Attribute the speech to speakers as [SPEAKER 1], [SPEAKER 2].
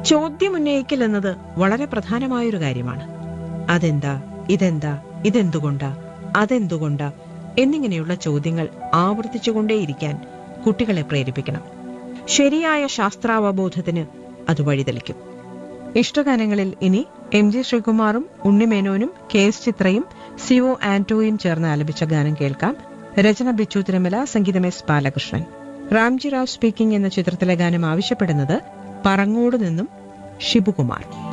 [SPEAKER 1] ചോദ്യമുന്നയിക്കൽ എന്നത് വളരെ പ്രധാനമായൊരു കാര്യമാണ് അതെന്താ ഇതെന്താ ഇതെന്തുകൊണ്ടാ അതെന്തുകൊണ്ടാ എന്നിങ്ങനെയുള്ള ചോദ്യങ്ങൾ ആവർത്തിച്ചുകൊണ്ടേയിരിക്കാൻ കുട്ടികളെ പ്രേരിപ്പിക്കണം ശരിയായ ശാസ്ത്രാവബോധത്തിന് അത് വഴിതെളിക്കും ഇഷ്ടഗാനങ്ങളിൽ ഇനി എം ജി ശ്രീകുമാറും ഉണ്ണിമേനോനും കെ എസ് ചിത്രയും സി ഒ ആന്റോയും ചേർന്ന് ആലപിച്ച ഗാനം കേൾക്കാം രചന ബിച്ചു തിരുമല സംഗീതം എസ് ബാലകൃഷ്ണൻ റാംജി റാവ് സ്പീക്കിംഗ് എന്ന ചിത്രത്തിലെ ഗാനം ആവശ്യപ്പെടുന്നത് പറങ്ങോട് നിന്നും ഷിബുകുമാർ